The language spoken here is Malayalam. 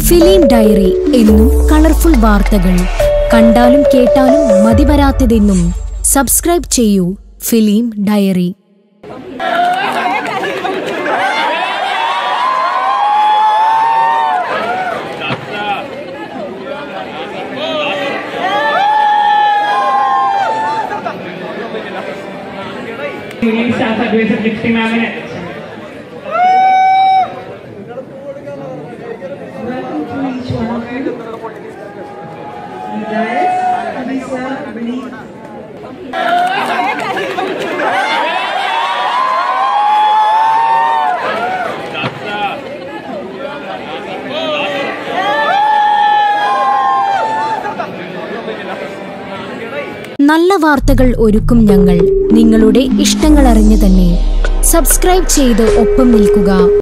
ഫിലിം ഡയറി എന്നും കളർഫുൾ വാർത്തകൾ കണ്ടാലും കേട്ടാലും മതിവരാത്തതെന്നും സബ്സ്ക്രൈബ് ചെയ്യൂ film diary union staff adviser Lipsy മാമിന് Welcome to each one of you. Guys, Lisa, Beneath. നല്ല വാർത്തകൾ ഒരുക്കും ഞങ്ങൾ നിങ്ങളുടെ ഇഷ്ടങ്ങൾ അറിഞ്ഞു തന്നെ സബ്സ്ക്രൈബ് ചെയ്ത് ഒപ്പം നിൽക്കുക